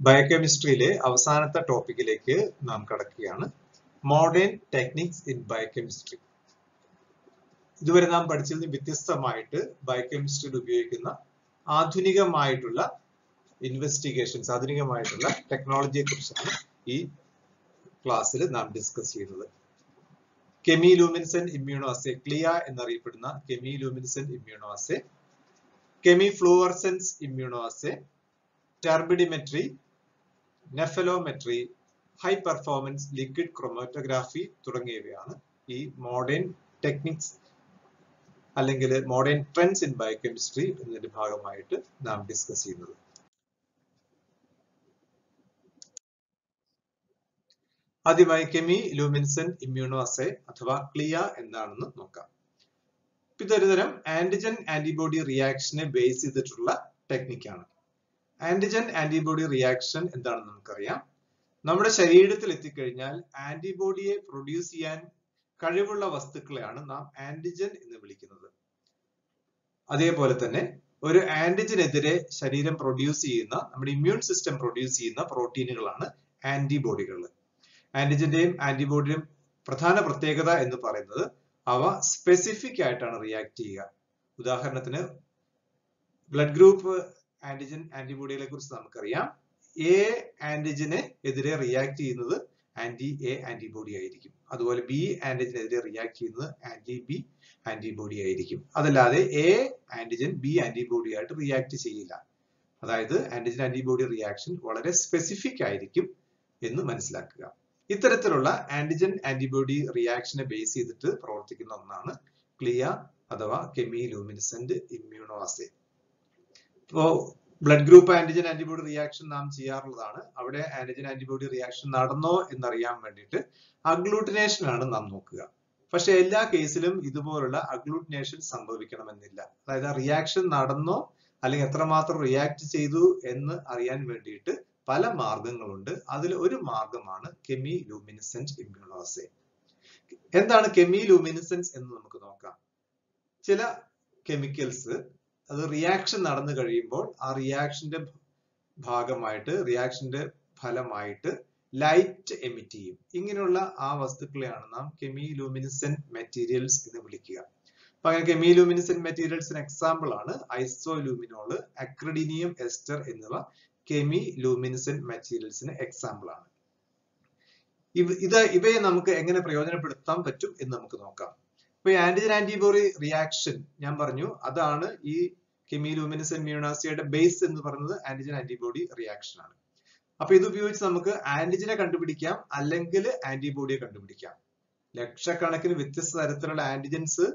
ബയോകെമിസ്ട്രിയിലെ അവസാനത്തെ ടോപ്പിക്കിലേക്ക് നാം കടക്കുകയാണ് മോഡേൺ ടെക്നിക്സ് ഇൻ ബയോകെമിസ്ട്രി ഇതുവരെ നാം പഠിച്ചതിൽ നിന്ന് വ്യത്യസ്തമായിട്ട് ബയോകെമിസ്ട്രിയിൽ ഉപയോഗിക്കുന്ന ആധുനികമായിട്ടുള്ള ഇൻവെസ്റ്റിഗേഷൻസ് ആധുനികമായിട്ടുള്ള ടെക്നോളജിയെ കുറിച്ചാണ് ഈ ക്ലാസ്സിൽ നാം ഡിസ്കസ് ചെയ്യുന്നത് കെമി ലൂമിൻസൻ ഇമ്മ്യൂണോസെ ക്ലിയ എന്നറിയപ്പെടുന്ന chemiluminescence immunoassay chemifluorescence immunoassay turbidimetry nephelometry high performance liquid chromatography തുടങ്ങിയവയാണ് ഈ മോഡേൺ ടെക്നിക്സ് അല്ലെങ്കിൽ മോഡേൺ ട്രെൻഡ്സ് ഇൻ ബയോകെമിസ്ട്രി എന്നതിന്റെ ഭാഗമായിട്ട് നാം ഡിസ്കസ് ചെയ്യുന്നത് ആദ്യമായി കെമി ലൂമിൻസൻ ഇമ്മ്യൂണോ അസേ അഥവാ ക്ലിയ എന്താണെന്ന് നോക്കാം ഇതൊരു തരം ആന്റിജൻ ആന്റിബോഡി റിയാക്ഷനെ ബേസ് ചെയ്തിട്ടുള്ള ടെക്നിക്കാണ് ആന്റിജൻ ആന്റിബോഡി റിയാക്ഷൻ എന്താണെന്ന് നമുക്കറിയാം നമ്മുടെ ശരീരത്തിൽ എത്തിക്കഴിഞ്ഞാൽ ആന്റിബോഡിയെ പ്രൊഡ്യൂസ് ചെയ്യാൻ കഴിവുള്ള വസ്തുക്കളെയാണ് നാം ആന്റിജൻ എന്ന് വിളിക്കുന്നത് അതേപോലെ തന്നെ ഒരു ആന്റിജനെതിരെ ശരീരം പ്രൊഡ്യൂസ് ചെയ്യുന്ന നമ്മുടെ ഇമ്മ്യൂൺ സിസ്റ്റം പ്രൊഡ്യൂസ് ചെയ്യുന്ന പ്രോട്ടീനുകളാണ് ആന്റിബോഡികൾ ആന്റിജന്റെയും ആന്റിബോഡിയുടെയും പ്രധാന പ്രത്യേകത എന്ന് പറയുന്നത് അവ സ്പെസിഫിക് ആയിട്ടാണ് റിയാക്ട് ചെയ്യുക ഉദാഹരണത്തിന് ബ്ലഡ് ഗ്രൂപ്പ് ആന്റിജൻ ആന്റിബോഡികളെ കുറിച്ച് നമുക്കറിയാം എ ആന്റിജന് എതിരെ റിയാക്ട് ചെയ്യുന്നത് ആന്റി എ ആന്റിബോഡി ആയിരിക്കും അതുപോലെ ബി ആന്റിജനെതിരെ റിയാക്ട് ചെയ്യുന്നത് ആന്റി ബി ആന്റിബോഡി ആയിരിക്കും അതല്ലാതെ എ ആന്റിജൻ ബി ആന്റിബോഡി ആയിട്ട് റിയാക്ട് ചെയ്യില്ല അതായത് ആന്റിജൻ ആന്റിബോഡി റിയാക്ഷൻ വളരെ സ്പെസിഫിക് ആയിരിക്കും എന്ന് മനസ്സിലാക്കുക ഇത്തരത്തിലുള്ള ആന്റിജൻ ആന്റിബോഡി റിയാക്ഷനെ ബേസ് ചെയ്തിട്ട് പ്രവർത്തിക്കുന്ന ഒന്നാണ് ക്ലിയ അഥവാ കെമി ലൂമിനിസെന്റ് ഇമ്മ്യൂണോസെ ഇപ്പോ blood group antigen antibody reaction നാം ചെയ്യാറുള്ളതാണ് അവിടെ ആന്റിജൻ ആന്റിബോഡി റിയാക്ഷൻ നടന്നോ എന്നറിയാൻ വേണ്ടിയിട്ട് അഗ്ലൂട്ടിനേഷൻ ആണ് നാം നോക്കുക പക്ഷെ എല്ലാ കേസിലും ഇതുപോലുള്ള അഗ്ലൂട്ടിനേഷൻ സംഭവിക്കണമെന്നില്ല അതായത് ആ റിയാക്ഷൻ നടന്നോ അല്ലെങ്കിൽ എത്രമാത്രം റിയാക്ട് ചെയ്തു എന്ന് അറിയാൻ വേണ്ടിയിട്ട് പല മാർഗങ്ങളുണ്ട് അതിൽ ഒരു മാർഗമാണ് കെമി ലൂമിനിസെന്റ് ഇമ്മ്യൂണോസെ എന്താണ് കെമി ലൂമിനിസെൻസ് എന്ന് നമുക്ക് നോക്കാം ചില കെമിക്കൽസ് അത് റിയാക്ഷൻ നടന്നു കഴിയുമ്പോൾ ആ റിയാക്ഷന്റെ ഭാഗമായിട്ട് റിയാക്ഷന്റെ ഫലമായിട്ട് ലൈറ്റ് എമിറ്റ് ചെയ്യും ഇങ്ങനെയുള്ള ആ വസ്തുക്കളെയാണ് നാം കെമി ലൂമിനിസെന്റ് മെറ്റീരിയൽസ് എന്ന് വിളിക്കുക അപ്പൊ അങ്ങനെ കെമി ലൂമിനിസെന്റ് മെറ്റീരിയൽസിന് എക്സാമ്പിൾ ആണ് ഐസോലൂമിനോള് അക്രഡിനിയം എസ്റ്റർ എന്നിവ കെമി ലൂമിനിസെന്റ് മെറ്റീരിയൽസിന് എക്സാമ്പിൾ ആണ് ഇത് ഇവയെ നമുക്ക് എങ്ങനെ പ്രയോജനപ്പെടുത്താൻ പറ്റും എന്ന് നമുക്ക് നോക്കാം ഇപ്പൊ ഈ ആന്റിജൻ ആന്റിബോഡി റിയാക്ഷൻ ഞാൻ പറഞ്ഞു അതാണ് ഈ കെമി ലൂമിനിസെന്റ് മ്യൂണാസിയുടെ ബേസ് എന്ന് പറയുന്നത് ആന്റിജൻ ആന്റിബോഡി റിയാക്ഷൻ ആണ് അപ്പൊ ഇത് ഉപയോഗിച്ച് നമുക്ക് ആന്റിജനെ കണ്ടുപിടിക്കാം അല്ലെങ്കിൽ ആന്റിബോഡിയെ കണ്ടുപിടിക്കാം ലക്ഷക്കണക്കിന് വ്യത്യസ്ത തരത്തിലുള്ള ആന്റിജൻസ്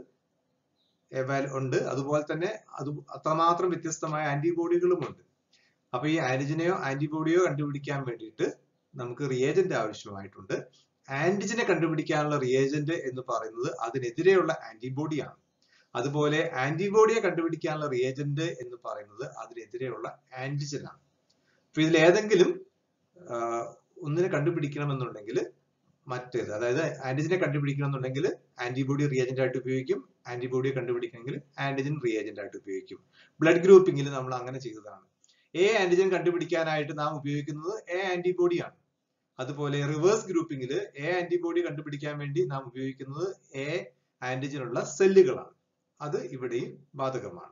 ഉണ്ട് അതുപോലെ തന്നെ അത് അത്രമാത്രം വ്യത്യസ്തമായ ആന്റിബോഡികളും ഉണ്ട് അപ്പൊ ഈ ആന്റിജനെയോ ആന്റിബോഡിയോ കണ്ടുപിടിക്കാൻ വേണ്ടിയിട്ട് നമുക്ക് റിയേജന്റ് ആവശ്യമായിട്ടുണ്ട് ആന്റിജനെ കണ്ടുപിടിക്കാനുള്ള റിയേജന്റ് എന്ന് പറയുന്നത് അതിനെതിരെയുള്ള ആന്റിബോഡിയാണ് അതുപോലെ ആന്റിബോഡിയെ കണ്ടുപിടിക്കാനുള്ള റിയേജന്റ് എന്ന് പറയുന്നത് അതിനെതിരെയുള്ള ആന്റിജൻ ആണ് അപ്പൊ ഇതിൽ ഏതെങ്കിലും ഒന്നിനെ കണ്ടുപിടിക്കണമെന്നുണ്ടെങ്കിൽ മറ്റേത് അതായത് ആന്റിജനെ കണ്ടുപിടിക്കണമെന്നുണ്ടെങ്കിൽ ആന്റിബോഡി റിയേജന്റ് ആയിട്ട് ഉപയോഗിക്കും ആന്റിബോഡിയെ കണ്ടുപിടിക്കണമെങ്കിൽ ആന്റിജൻ റിയേജന്റ് ആയിട്ട് ഉപയോഗിക്കും ബ്ലഡ് ഗ്രൂപ്പിംഗിൽ നമ്മൾ അങ്ങനെ ചെയ്തതാണ് എ ആന്റിജൻ കണ്ടുപിടിക്കാനായിട്ട് നാം ഉപയോഗിക്കുന്നത് എ ആന്റിബോഡിയാണ് അതുപോലെ റിവേഴ്സ് ഗ്രൂപ്പിംഗിൽ എ ആന്റിബോഡി കണ്ടുപിടിക്കാൻ വേണ്ടി നാം ഉപയോഗിക്കുന്നത് എ ആന്റിജൻ ഉള്ള സെല്ലുകളാണ് അത് ഇവിടെയും ബാധകമാണ്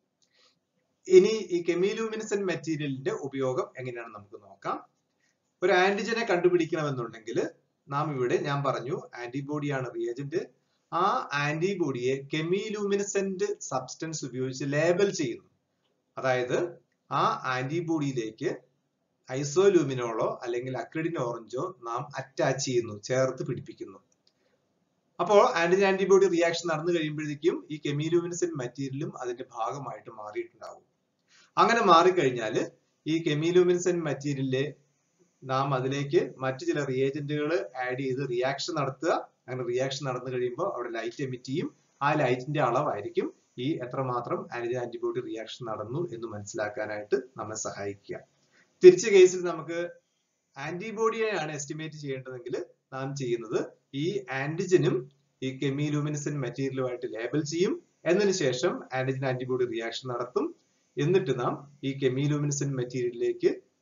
ഇനി ഈ കെമിലൂമിനസെന്റ് മെറ്റീരിയലിന്റെ ഉപയോഗം എങ്ങനെയാണ് നമുക്ക് നോക്കാം ഒരു ആന്റിജനെ കണ്ടുപിടിക്കണമെന്നുണ്ടെങ്കിൽ നാം ഇവിടെ ഞാൻ പറഞ്ഞു ആന്റിബോഡിയാണ് റിയേജന്റ് ആ ആന്റിബോഡിയെ കെമിലൂമിനസെന്റ് സബ്സ്റ്റൻസ് ഉപയോഗിച്ച് ലേബൽ ചെയ്യുന്നു അതായത് ആ ആന്റിബോഡിയിലേക്ക് ഐസോലൂമിനോളോ അല്ലെങ്കിൽ അക്രിഡിൻ ഓറഞ്ചോ നാം അറ്റാച്ച് ചെയ്യുന്നു ചേർത്ത് പിടിപ്പിക്കുന്നു അപ്പോൾ ആന്റിജൻ ആന്റിബോഡി റിയാക്ഷൻ നടന്നു കഴിയുമ്പോഴേക്കും ഈ കെമിലൂമിനസെന്റ് മെറ്റീരിയലും അതിന്റെ ഭാഗമായിട്ട് മാറിയിട്ടുണ്ടാവും അങ്ങനെ മാറിക്കഴിഞ്ഞാൽ ഈ കെമിലൂമിനസെന്റ് മെറ്റീരിയലിലെ നാം അതിലേക്ക് മറ്റു ചില റിയേജന്റുകൾ ആഡ് ചെയ്ത് റിയാക്ഷൻ നടത്തുക അങ്ങനെ റിയാക്ഷൻ നടന്നു കഴിയുമ്പോൾ അവിടെ ലൈറ്റ് എമിറ്റ് ചെയ്യും ആ ലൈറ്റിന്റെ അളവായിരിക്കും ഈ എത്രമാത്രം ആന്റിജൻ ആന്റിബോഡി റിയാക്ഷൻ നടന്നു എന്ന് മനസ്സിലാക്കാനായിട്ട് നമ്മെ സഹായിക്കുക തിരിച്ച കേസിൽ നമുക്ക് ആന്റിബോഡിയെയാണ് എസ്റ്റിമേറ്റ് ചെയ്യേണ്ടതെങ്കിൽ നാം ചെയ്യുന്നത് ഈ ആന്റിജനും ഈ കെമിലൂമിനസെന്റ് മെറ്റീരിയലുമായിട്ട് ലേബൽ ചെയ്യും എന്നതിന് ശേഷം ആന്റിജൻ ആന്റിബോഡി റിയാക്ഷൻ നടത്തും എന്നിട്ട് നാം ഈ കെമിലൂമിനസെന്റ് മെറ്റീരിയലിലേക്ക്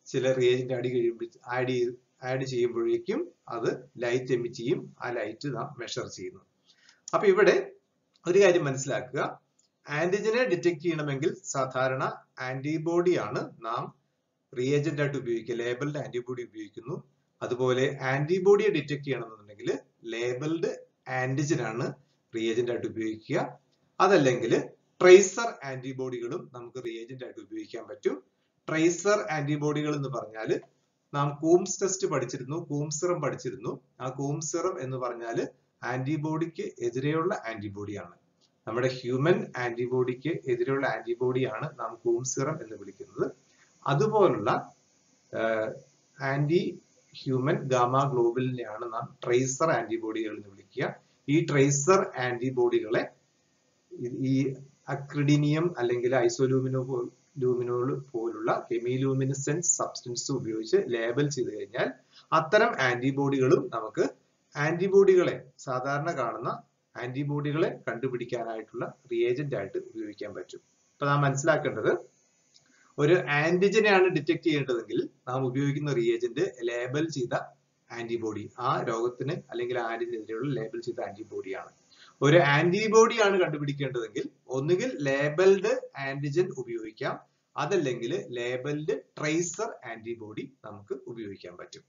ചില റിയേജന്റ് ആഡ് കഴിയുമ്പോൾ ആഡ് ചെയ്ത് ആഡ് ചെയ്യുമ്പോഴേക്കും അത് ലൈറ്റ് എമിറ്റ് ചെയ്യും ആ ലൈറ്റ് നാം മെഷർ ചെയ്യുന്നു അപ്പൊ ഇവിടെ ഒരു കാര്യം മനസ്സിലാക്കുക ആന്റിജനെ ഡിറ്റക്ട് ചെയ്യണമെങ്കിൽ സാധാരണ ആന്റിബോഡി ആണ് നാം റിയേജന്റ് ആയിട്ട് ഉപയോഗിക്കുക ലേബിൾഡ് ആന്റിബോഡി ഉപയോഗിക്കുന്നു അതുപോലെ ആന്റിബോഡിയെ ഡിറ്റക്ട് ചെയ്യണമെന്നുണ്ടെങ്കിൽ ലേബിൾഡ് ആന്റിജൻ ആണ് റിയേജന്റ് ആയിട്ട് ഉപയോഗിക്കുക അതല്ലെങ്കിൽ ട്രേസർ ആന്റിബോഡികളും നമുക്ക് റിയേജന്റ് ആയിട്ട് ഉപയോഗിക്കാൻ പറ്റും ട്രേസർ ആന്റിബോഡികൾ എന്ന് പറഞ്ഞാൽ നാം കൂംസ് ടെസ്റ്റ് പഠിച്ചിരുന്നു കൂംസിറം പഠിച്ചിരുന്നു ആ കൂംസിറം എന്ന് പറഞ്ഞാൽ ആന്റിബോഡിക്ക് എതിരെയുള്ള ആന്റിബോഡിയാണ് നമ്മുടെ ഹ്യൂമൻ ആന്റിബോഡിക്ക് എതിരെയുള്ള ആന്റിബോഡിയാണ് നാം കൂംസിറം എന്ന് വിളിക്കുന്നത് അതുപോലുള്ള ആന്റി ഹ്യൂമൻ ഗാമ ഗ്ലോബലിനെയാണ് നാം ട്രേസർ ആന്റിബോഡികൾ എന്ന് വിളിക്കുക ഈ ട്രേസർ ആന്റിബോഡികളെ ഈ അക്രിഡിനിയം അല്ലെങ്കിൽ ഐസോലൂമിനോ ലൂമിനോൾ പോലുള്ള കെമിലൂമിനിസെന്റ് സബ്സ്റ്റൻസ് ഉപയോഗിച്ച് ലേബൽ ചെയ്ത് കഴിഞ്ഞാൽ അത്തരം ആന്റിബോഡികളും നമുക്ക് ആന്റിബോഡികളെ സാധാരണ കാണുന്ന ആന്റിബോഡികളെ കണ്ടുപിടിക്കാനായിട്ടുള്ള റിയേജന്റ് ആയിട്ട് ഉപയോഗിക്കാൻ പറ്റും അപ്പൊ നാം മനസ്സിലാക്കേണ്ടത് ഒരു ആന്റിജനെയാണ് ഡിറ്റക്ട് ചെയ്യേണ്ടതെങ്കിൽ നാം ഉപയോഗിക്കുന്ന റിയേജന്റ് ലേബൽ ചെയ്ത ആന്റിബോഡി ആ രോഗത്തിന് അല്ലെങ്കിൽ ആന്റിജനെതിരെയുള്ള ലേബൽ ചെയ്ത ആന്റിബോഡിയാണ് ഒരു ആന്റിബോഡിയാണ് കണ്ടുപിടിക്കേണ്ടതെങ്കിൽ ഒന്നുകിൽ ലേബൽഡ് ആന്റിജൻ ഉപയോഗിക്കാം അതല്ലെങ്കിൽ ലേബൽഡ് ട്രേസർ ആന്റിബോഡി നമുക്ക് ഉപയോഗിക്കാൻ പറ്റും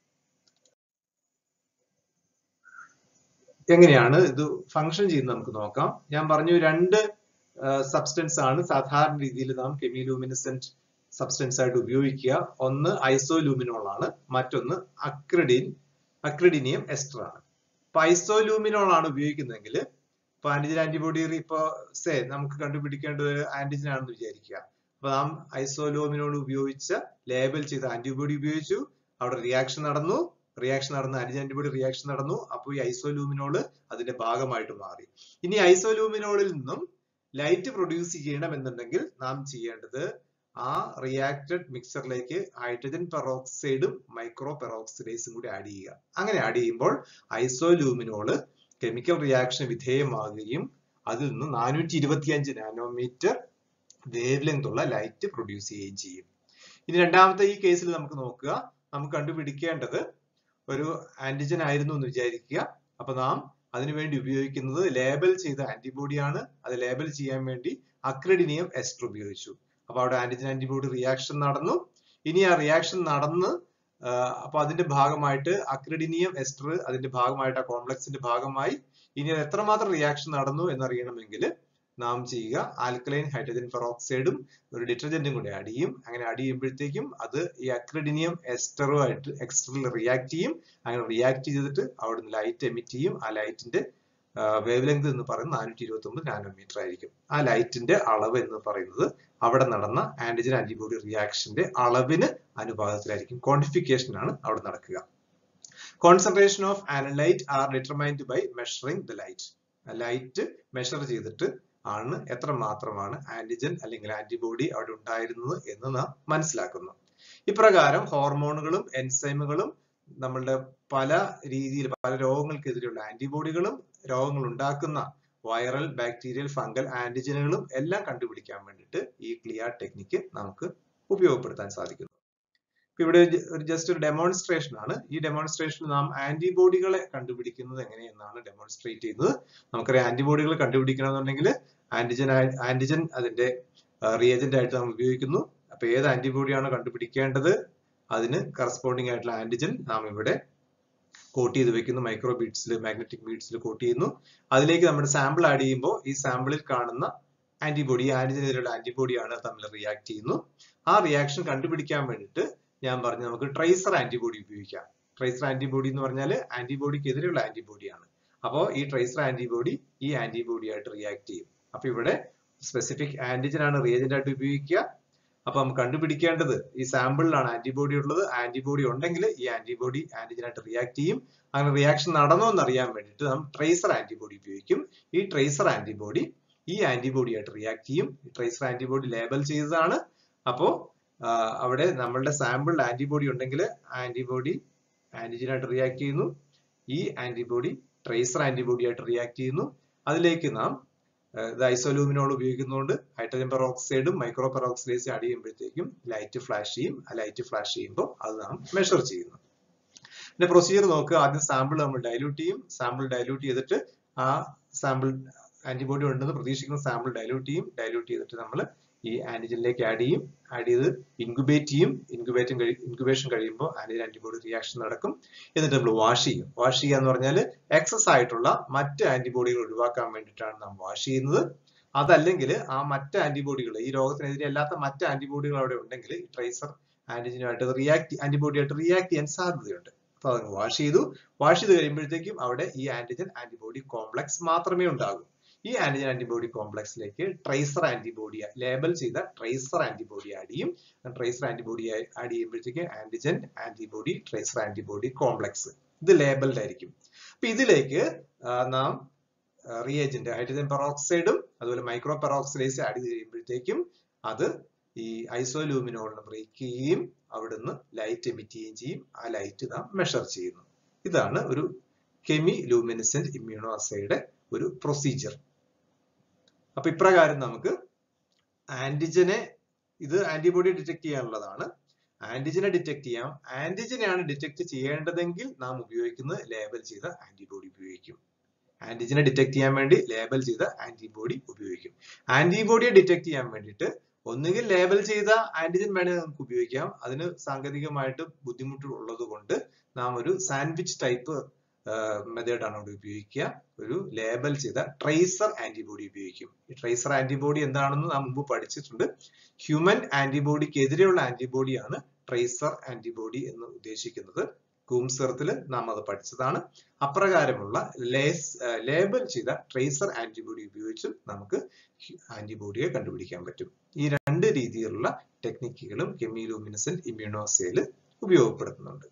എങ്ങനെയാണ് ഇത് ഫംഗ്ഷൻ ചെയ്യുന്നത് നമുക്ക് നോക്കാം ഞാൻ പറഞ്ഞു രണ്ട് സബ്സ്റ്റൻസ് ആണ് സാധാരണ രീതിയിൽ നാം കെമിലൂമിനസെന്റ് സബ്സ്റ്റൻസ് ആയിട്ട് ഉപയോഗിക്കുക ഒന്ന് ഐസോലൂമിനോൾ ആണ് മറ്റൊന്ന് അക്രിഡിൻ അക്രിഡിനിയം എസ്റ്റർ ആണ് ഇപ്പൊ ഐസോലൂമിനോൾ ആണ് ഉപയോഗിക്കുന്നതെങ്കിൽ ഇപ്പൊ ആന്റിജൻ ആന്റിബോഡി ഇപ്പൊ സേ നമുക്ക് കണ്ടുപിടിക്കേണ്ട ഒരു ആന്റിജൻ ആണെന്ന് വിചാരിക്കുക അപ്പൊ നാം ഐസോലൂമിനോൾ ഉപയോഗിച്ച ലേബൽ ചെയ്ത ആന്റിബോഡി ഉപയോഗിച്ചു അവിടെ റിയാക്ഷൻ നടന്നു റിയാക്ഷൻ നടന്ന ആന്റിജൻ ആന്റിബോഡി റിയാക്ഷൻ നടന്നു അപ്പോൾ ഈ ഐസോലൂമിനോള് അതിന്റെ ഭാഗമായിട്ട് മാറി ഇനി ഐസോലൂമിനോളിൽ നിന്നും ലൈറ്റ് പ്രൊഡ്യൂസ് ചെയ്യണമെന്നുണ്ടെങ്കിൽ നാം ചെയ്യേണ്ടത് ആ റിയാക്റ്റഡ് മിക്സറിലേക്ക് ഹൈഡ്രജൻ പെറോക്സൈഡും മൈക്രോ പെറോക്സിഡൈസും കൂടി ആഡ് ചെയ്യുക അങ്ങനെ ആഡ് ചെയ്യുമ്പോൾ ഐസോലൂമിനോള് കെമിക്കൽ റിയാക്ഷൻ വിധേയമാകുകയും അതിൽ നിന്ന് നാനൂറ്റി ഇരുപത്തിയഞ്ച് നാനോമീറ്റർ വേവ് ലെങ്ത് ഉള്ള ലൈറ്റ് പ്രൊഡ്യൂസ് ചെയ്യുകയും ചെയ്യും ഇനി രണ്ടാമത്തെ ഈ കേസിൽ നമുക്ക് നോക്കുക നമുക്ക് കണ്ടുപിടിക്കേണ്ടത് ഒരു ആന്റിജൻ ആയിരുന്നു എന്ന് വിചാരിക്കുക അപ്പൊ നാം അതിനുവേണ്ടി ഉപയോഗിക്കുന്നത് ലേബൽ ചെയ്ത ആന്റിബോഡിയാണ് അത് ലേബൽ ചെയ്യാൻ വേണ്ടി അക്രഡിനിയം എസ്റ്റർ ഉപയോഗിച്ചു അപ്പൊ അവിടെ ആന്റിജൻ ആന്റിബോഡി റിയാക്ഷൻ നടന്നു ഇനി ആ റിയാക്ഷൻ നടന്ന് അപ്പൊ അതിന്റെ ഭാഗമായിട്ട് അക്രഡിനിയം എസ്റ്റർ അതിന്റെ ഭാഗമായിട്ട് ആ കോംപ്ലക്സിന്റെ ഭാഗമായി ഇനി അത് എത്രമാത്രം റിയാക്ഷൻ നടന്നു എന്നറിയണമെങ്കിൽ നാം ചെയ്യുക ആൽക്കലൈൻ ഹൈഡ്രജൻ പെറോക്സൈഡും ഒരു ഡിറ്റർജന്റും കൂടി ആഡ് ചെയ്യും അങ്ങനെ ആഡ് ചെയ്യുമ്പോഴത്തേക്കും അത് ഈ അക്രഡിനിയം എസ്റ്ററുമായിട്ട് എക്സ്റ്ററിൽ റിയാക്ട് ചെയ്യും അങ്ങനെ റിയാക്ട് ചെയ്തിട്ട് അവിടുന്ന് ലൈറ്റ് എമിറ്റ് ചെയ്യും ആ ലൈറ്റിന്റെ വേവ് ലെങ്ത് എന്ന് പറയുന്നത് നാനൂറ്റി ഇരുപത്തി ഒമ്പത് നാനോമീറ്റർ ആയിരിക്കും ആ ലൈറ്റിന്റെ അളവ് എന്ന് പറയുന്നത് അവിടെ നടന്ന ആന്റിജൻ ആന്റിബോഡി റിയാക്ഷന്റെ അളവിന് അനുപാതത്തിലായിരിക്കും ക്വാണ്ടിഫിക്കേഷൻ ആണ് അവിടെ നടക്കുക concentration of analyte are determined by measuring the light light measure ചെയ്തിട്ട് ആണ് എത്ര മാത്രമാണ് ആന്റിജൻ അല്ലെങ്കിൽ ആന്റിബോഡി അവിടെ ഉണ്ടായിരുന്നത് എന്ന് നാം മനസ്സിലാക്കുന്നു ഇപ്രകാരം ഹോർമോണുകളും എൻസൈമുകളും നമ്മളുടെ പല രീതിയിൽ പല രോഗങ്ങൾക്കെതിരെയുള്ള ആന്റിബോഡികളും രോഗങ്ങൾ ഉണ്ടാക്കുന്ന വൈറൽ ബാക്ടീരിയൽ ഫംഗൽ ആന്റിജനുകളും എല്ലാം കണ്ടുപിടിക്കാൻ വേണ്ടിയിട്ട് ഈ ക്ലിയർ ടെക്നിക്ക് നമുക്ക് ഉപയോഗപ്പെടുത്താൻ സാധിക്കുന്നു ഇവിടെ ഒരു ജസ്റ്റ് ഒരു ഡെമോൺസ്ട്രേഷൻ ആണ് ഈ ഡെമോൺസ്ട്രേഷൻ നാം ആന്റിബോഡികളെ കണ്ടുപിടിക്കുന്നത് എങ്ങനെയെന്നാണ് ഡെമോൺസ്ട്രേറ്റ് ചെയ്യുന്നത് നമുക്കറിയാം ആന്റിബോഡികൾ കണ്ടുപിടിക്കണമെന്നുണ്ടെങ്കിൽ ആന്റിജൻ ആന്റിജൻ അതിന്റെ റിയേജന്റ് ആയിട്ട് നാം ഉപയോഗിക്കുന്നു അപ്പൊ ഏത് ആന്റിബോഡിയാണ് കണ്ടുപിടിക്കേണ്ടത് അതിന് കറസ്പോണ്ടിങ് ആയിട്ടുള്ള ആന്റിജൻ നാം ഇവിടെ കോട്ട് ചെയ്ത് വെക്കുന്നു മൈക്രോ ബീഡ്സിൽ മാഗ്നറ്റിക് ബീഡ്സിൽ കോട്ട് ചെയ്യുന്നു അതിലേക്ക് നമ്മുടെ സാമ്പിൾ ആഡ് ചെയ്യുമ്പോൾ ഈ സാമ്പിളിൽ കാണുന്ന ആന്റിബോഡി ആന്റിജനെതിരെയുള്ള ആന്റിബോഡിയാണ് തമ്മിൽ റിയാക്ട് ചെയ്യുന്നു ആ റിയാക്ഷൻ കണ്ടുപിടിക്കാൻ വേണ്ടിയിട്ട് ഞാൻ പറഞ്ഞു നമുക്ക് ട്രേസർ ആന്റിബോഡി ഉപയോഗിക്കാം ട്രേസർ ആന്റിബോഡി എന്ന് പറഞ്ഞാൽ ആന്റിബോഡിക്ക് എതിരെയുള്ള ആന്റിബോഡിയാണ് അപ്പോൾ ഈ ട്രേസർ ആന്റിബോഡി ഈ ആന്റിബോഡി ആയിട്ട് റിയാക്ട് ചെയ്യും അപ്പൊ ഇവിടെ സ്പെസിഫിക് ആന്റിജൻ ആണ് റിയേജന്റ് ആയിട്ട് ഉപയോഗിക്കുക അപ്പൊ നമുക്ക് കണ്ടുപിടിക്കേണ്ടത് ഈ സാമ്പിളിലാണ് ആന്റിബോഡി ഉള്ളത് ആന്റിബോഡി ഉണ്ടെങ്കിൽ ഈ ആന്റിബോഡി ആന്റിജൻ ആയിട്ട് റിയാക്ട് ചെയ്യും അങ്ങനെ റിയാക്ഷൻ നടന്നോ എന്ന് അറിയാൻ വേണ്ടിയിട്ട് നാം ട്രേസർ ആന്റിബോഡി ഉപയോഗിക്കും ഈ ട്രേസർ ആന്റിബോഡി ഈ ആന്റിബോഡി ആയിട്ട് റിയാക്ട് ചെയ്യും ഈ ട്രേസർ ആന്റിബോഡി ലേബൽ ചെയ്തതാണ് അപ്പോ അവിടെ നമ്മളുടെ സാമ്പിളിൽ ആന്റിബോഡി ഉണ്ടെങ്കിൽ ആന്റിബോഡി ആന്റിജൻ ആയിട്ട് റിയാക്ട് ചെയ്യുന്നു ഈ ആന്റിബോഡി ട്രേസർ ആന്റിബോഡി ആയിട്ട് റിയാക്ട് ചെയ്യുന്നു അതിലേക്ക് നാം ഇത് ഐസോലൂമിനോൾ ഉപയോഗിക്കുന്നതുകൊണ്ട് ഹൈഡ്രജൻ പെറോക്സൈഡും മൈക്രോ പെറോക്സൈഡേസും ആഡ് ചെയ്യുമ്പോഴത്തേക്കും ലൈറ്റ് ഫ്ലാഷ് ചെയ്യും ആ ലൈറ്റ് ഫ്ലാഷ് ചെയ്യുമ്പോൾ അത് നാം മെഷർ ചെയ്യുന്നു പിന്നെ പ്രൊസീജിയർ നോക്കുക ആദ്യം സാമ്പിൾ നമ്മൾ ഡൈല്യൂട്ട് ചെയ്യും സാമ്പിൾ ഡൈല്യൂട്ട് ചെയ്തിട്ട് ആ സാമ്പിൾ ആന്റിബോഡി ഉണ്ടെന്ന് പ്രതീക്ഷിക്കുന്ന സാമ്പിൾ ഡൈല്യൂട്ട് ചെയ്യും ഡൈല്യൂട്ട് ചെയ്തിട്ട് നമ്മൾ ഈ ആന്റിജനിലേക്ക് ആഡ് ചെയ്യും ആഡ് ചെയ്ത് ഇൻക്യുബേറ്റ് ചെയ്യും ഇൻക്യുബേറ്റും ഇൻക്യുബേഷൻ കഴിയുമ്പോൾ ആന്റിജൻ ആന്റിബോഡി റിയാക്ഷൻ നടക്കും എന്നിട്ട് നമ്മൾ വാഷ് ചെയ്യും വാഷ് ചെയ്യുക എന്ന് പറഞ്ഞാൽ എക്സസ് ആയിട്ടുള്ള മറ്റ് ആന്റിബോഡികൾ ഒഴിവാക്കാൻ വേണ്ടിയിട്ടാണ് നാം വാഷ് ചെയ്യുന്നത് അതല്ലെങ്കിൽ ആ മറ്റ് ആന്റിബോഡികൾ ഈ രോഗത്തിനെതിരെ അല്ലാത്ത മറ്റ് ആന്റിബോഡികൾ അവിടെ ഉണ്ടെങ്കിൽ ട്രേസർ ആന്റിജനുമായിട്ട് റിയാക്ട് ആന്റിബോഡി ആയിട്ട് റിയാക്ട് ചെയ്യാൻ സാധ്യതയുണ്ട് അപ്പൊ അത് വാഷ് ചെയ്തു വാഷ് ചെയ്ത് കഴിയുമ്പോഴത്തേക്കും അവിടെ ഈ ആന്റിജൻ ആന്റിബോഡി കോംപ്ലക്സ് മാത്രമേ ഉണ്ടാകൂ ഈ ആന്റിജൻ ആന്റിബോഡി കോംപ്ലക്സിലേക്ക് ട്രേസർ ആന്റിബോഡി ലേബൽ ചെയ്ത ട്രേസർ ആന്റിബോഡി ആഡ് ചെയ്യും ട്രേസർ ആന്റിബോഡി ആഡ് ചെയ്യുമ്പോഴത്തേക്ക് antigen antibody tracer antibody complex ഇത് ലേബൽഡ് ആയിരിക്കും അപ്പൊ ഇതിലേക്ക് നാം റിയേജന്റ് ഹൈഡ്രജൻ പെറോക്സൈഡും അതുപോലെ മൈക്രോ പെറോക്സൈഡേസ് ആഡ് ചെയ്ത് കഴിയുമ്പോഴത്തേക്കും അത് ഈ ഐസോലൂമിനോളിനെ ബ്രേക്ക് ചെയ്യുകയും അവിടുന്ന് ലൈറ്റ് എമിറ്റ് ചെയ്യുകയും ചെയ്യും ആ ലൈറ്റ് നാം മെഷർ ചെയ്യുന്നു ഇതാണ് ഒരു കെമി ലൂമിനസെന്റ് ഇമ്മ്യൂണോ അസയുടെ ഒരു പ്രൊസീജിയർ അപ്പൊ ഇപ്രകാരം നമുക്ക് ആന്റിജനെ ഇത് ആന്റിബോഡി ഡിറ്റക്ട് ചെയ്യാനുള്ളതാണ് ആന്റിജനെ ഡിറ്റക്ട് ചെയ്യാം ആന്റിജനെയാണ് ഡിറ്റക്ട് ചെയ്യേണ്ടതെങ്കിൽ നാം ഉപയോഗിക്കുന്നത് ലേബൽ ചെയ്ത ആന്റിബോഡി ഉപയോഗിക്കും ആന്റിജനെ ഡിറ്റക്ട് ചെയ്യാൻ വേണ്ടി ലേബൽ ചെയ്ത ആന്റിബോഡി ഉപയോഗിക്കും ആന്റിബോഡിയെ ഡിറ്റക്ട് ചെയ്യാൻ വേണ്ടിയിട്ട് ഒന്നുകിൽ ലേബൽ ചെയ്ത ആന്റിജൻ വേണമെങ്കിൽ നമുക്ക് ഉപയോഗിക്കാം അതിന് സാങ്കേതികമായിട്ട് ബുദ്ധിമുട്ട് ഉള്ളത് കൊണ്ട് നാം ഒരു സാൻഡ്വിച്ച് ടൈപ്പ് മെത്തേഡ് ആണ് ഇവിടെ ഉപയോഗിക്കുക ഒരു ലേബൽ ചെയ്ത ട്രേസർ ആന്റിബോഡി ഉപയോഗിക്കും ഈ ട്രേസർ ആന്റിബോഡി എന്താണെന്ന് നാം മുമ്പ് പഠിച്ചിട്ടുണ്ട് ഹ്യൂമൻ ആന്റിബോഡിക്ക് എതിരെയുള്ള ആന്റിബോഡിയാണ് ട്രേസർ ആന്റിബോഡി എന്ന് ഉദ്ദേശിക്കുന്നത് കൂംസെറത്തിൽ നാം അത് പഠിച്ചതാണ് അപ്രകാരമുള്ള ലേസ് ലേബൽ ചെയ്ത ട്രേസർ ആന്റിബോഡി ഉപയോഗിച്ചും നമുക്ക് ആന്റിബോഡിയെ കണ്ടുപിടിക്കാൻ പറ്റും ഈ രണ്ട് രീതിയിലുള്ള ടെക്നിക്കുകളും കെമിലൂമിനസെന്റ് ഇമ്മ്യൂണോസയിൽ ഉപയോഗപ്പെടുത്തുന്നുണ്ട്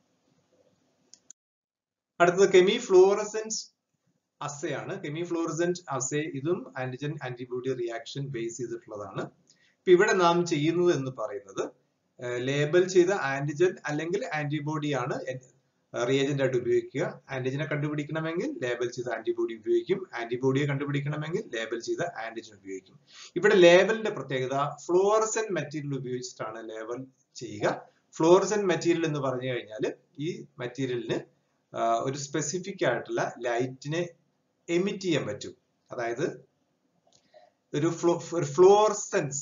അടുത്തത് കെമി ഫ്ലോറസെൻസ് അസയാണ് കെമി ഫ്ലോറസെന്റ് അസേ ഇതും ആന്റിജൻ ആന്റിബോഡി റിയാക്ഷൻ ബേസ് ചെയ്തിട്ടുള്ളതാണ് ഇപ്പൊ ഇവിടെ നാം ചെയ്യുന്നത് എന്ന് പറയുന്നത് ലേബൽ ചെയ്ത ആന്റിജൻ അല്ലെങ്കിൽ ആന്റിബോഡി ആണ് റിയേജന്റ് ആയിട്ട് ഉപയോഗിക്കുക ആന്റിജനെ കണ്ടുപിടിക്കണമെങ്കിൽ ലേബൽ ചെയ്ത ആന്റിബോഡി ഉപയോഗിക്കും ആന്റിബോഡിയെ കണ്ടുപിടിക്കണമെങ്കിൽ ലേബൽ ചെയ്ത ആന്റിജൻ ഉപയോഗിക്കും ഇവിടെ ലേബലിന്റെ പ്രത്യേകത ഫ്ലോറസൻ മെറ്റീരിയൽ ഉപയോഗിച്ചിട്ടാണ് ലേബൽ ചെയ്യുക ഫ്ലോറസൻ മെറ്റീരിയൽ എന്ന് പറഞ്ഞു കഴിഞ്ഞാൽ ഈ മെറ്റീരിയലിന് ഒരു സ്പെസിഫിക് ആയിട്ടുള്ള ലൈറ്റിനെ എമിറ്റ് ചെയ്യാൻ പറ്റും അതായത് ഒരു ഫ്ലോ ഒരു ഫ്ലോറസെൻസ്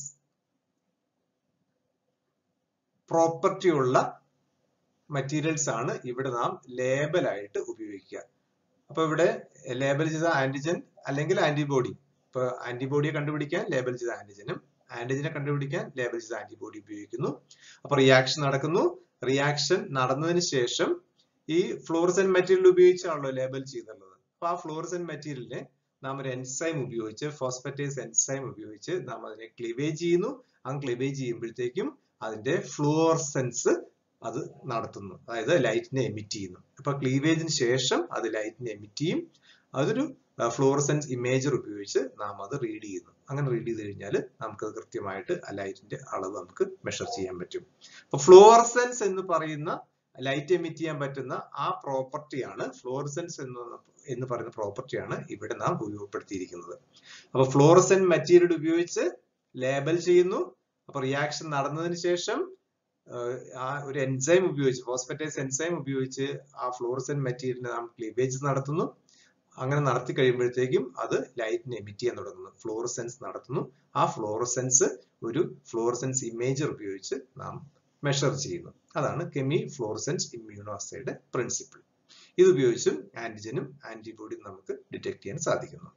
പ്രോപ്പർട്ടി ഉള്ള മെറ്റീരിയൽസ് ആണ് ഇവിടെ നാം ലേബൽ ആയിട്ട് ഉപയോഗിക്കുക അപ്പൊ ഇവിടെ ലേബൽ ചെയ്ത ആന്റിജൻ അല്ലെങ്കിൽ ആന്റിബോഡി ഇപ്പൊ ആന്റിബോഡിയെ കണ്ടുപിടിക്കാൻ ലേബൽ ചെയ്ത ആന്റിജനും ആന്റിജനെ കണ്ടുപിടിക്കാൻ ലേബൽ ചെയ്ത ആന്റിബോഡി ഉപയോഗിക്കുന്നു അപ്പൊ റിയാക്ഷൻ നടക്കുന്നു റിയാക്ഷൻ നടന്നതിന് ശേഷം ഈ ഫ്ലോറസൻ മെറ്റീരിയൽ ഉപയോഗിച്ചാണല്ലോ ലേബൽ ചെയ്തിട്ടുള്ളത് അപ്പൊ ആ ഫ്ലോറസൻ മെറ്റീരിയലിനെ നാം ഒരു എൻസൈം ഉപയോഗിച്ച് ഫോസ്ഫറ്റേസ് എൻസൈം ഉപയോഗിച്ച് നാം അതിനെ ക്ലിവേജ് ചെയ്യുന്നു ആ ക്ലിവേജ് ചെയ്യുമ്പോഴത്തേക്കും അതിന്റെ ഫ്ലൂറസെൻസ് അത് നടത്തുന്നു അതായത് ലൈറ്റിനെ എമിറ്റ് ചെയ്യുന്നു അപ്പൊ ക്ലീവേജിന് ശേഷം അത് ലൈറ്റിനെ എമിറ്റ് ചെയ്യും അതൊരു ഫ്ലൂറസെൻസ് ഇമേജർ ഉപയോഗിച്ച് നാം അത് റീഡ് ചെയ്യുന്നു അങ്ങനെ റീഡ് ചെയ്ത് കഴിഞ്ഞാൽ നമുക്ക് കൃത്യമായിട്ട് ആ ലൈറ്റിന്റെ അളവ് നമുക്ക് മെഷർ ചെയ്യാൻ പറ്റും അപ്പൊ ഫ്ലൂറസെൻസ് എന്ന് പറയുന്ന ലൈറ്റ് എമിറ്റ് ചെയ്യാൻ പറ്റുന്ന ആ പ്രോപ്പർട്ടിയാണ് ഫ്ലോറസെൻസ് എന്ന് എന്ന് പറയുന്ന പ്രോപ്പർട്ടിയാണ് ഇവിടെ നാം ഉപയോഗപ്പെടുത്തിയിരിക്കുന്നത് അപ്പൊ ഫ്ലോറസെന്റ് മെറ്റീരിയൽ ഉപയോഗിച്ച് ലേബൽ ചെയ്യുന്നു അപ്പൊ റിയാക്ഷൻ നടന്നതിന് ശേഷം ആ ഒരു എൻസൈം ഉപയോഗിച്ച് ഫോസ്ഫറ്റൈസ് എൻസൈം ഉപയോഗിച്ച് ആ ഫ്ലോറസെന്റ് മെറ്റീരിയലിനെ നാം ക്ലീവേജ് നടത്തുന്നു അങ്ങനെ നടത്തി കഴിയുമ്പോഴത്തേക്കും അത് ലൈറ്റിനെ എമിറ്റ് ചെയ്യാൻ തുടങ്ങുന്നു ഫ്ലോറസെൻസ് നടത്തുന്നു ആ ഫ്ലോറസെൻസ് ഒരു ഫ്ലോറസെൻസ് ഇമേജർ ഉപയോഗിച്ച് നാം മെഷർ ചെയ്യുന്നു അതാണ് കെമി ഫ്ലോറസെൻസ് ഇമ്മ്യൂണോസയുടെ പ്രിൻസിപ്പിൾ ഇത് ഉപയോഗിച്ചും ആന്റിജനും ആന്റിബോഡിയും നമുക്ക് ഡിറ്റക്ട് ചെയ്യാൻ സാധിക്കുന്നു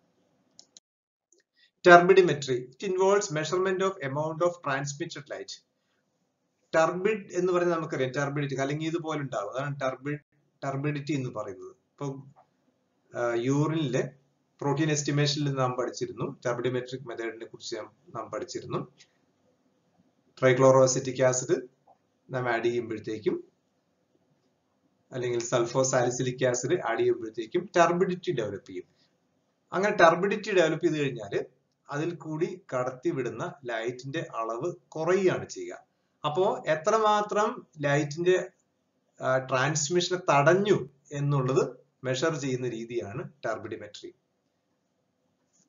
turbidimetry it involves measurement of amount of transmitted light turbid എന്ന് പറയുന്നത് നമുക്കറിയാം ടർബിഡിറ്റി അല്ലെങ്കിൽ ഇതുപോലെ ഉണ്ടാവും അതാണ് ടർബിഡ് ടർബിഡിറ്റി എന്ന് പറയുന്നത് ഇപ്പൊ യൂറിനിലെ പ്രോട്ടീൻ എസ്റ്റിമേഷനിൽ നാം പഠിച്ചിരുന്നു ടർബിഡിമെട്രിക് മെത്തേഡിനെ കുറിച്ച് നാം പഠിച്ചിരുന്നു ട്രൈക്ലോറോസിറ്റിക് ആസിഡ് നാം ആഡ് ചെയ്യുമ്പോഴത്തേക്കും അല്ലെങ്കിൽ സൾഫോ സാലിസിലിക് ആസിഡ് ആഡ് ചെയ്യുമ്പോഴത്തേക്കും ടർബിഡിറ്റി ഡെവലപ്പ് ചെയ്യും അങ്ങനെ ടർബിഡിറ്റി ഡെവലപ്പ് ചെയ്ത് കഴിഞ്ഞാൽ അതിൽ കൂടി കടത്തിവിടുന്ന ലൈറ്റിന്റെ അളവ് കുറയുകയാണ് ചെയ്യുക അപ്പോ എത്രമാത്രം ലൈറ്റിന്റെ ട്രാൻസ്മിഷനെ തടഞ്ഞു എന്നുള്ളത് മെഷർ ചെയ്യുന്ന രീതിയാണ് ടർബിഡിമെട്രി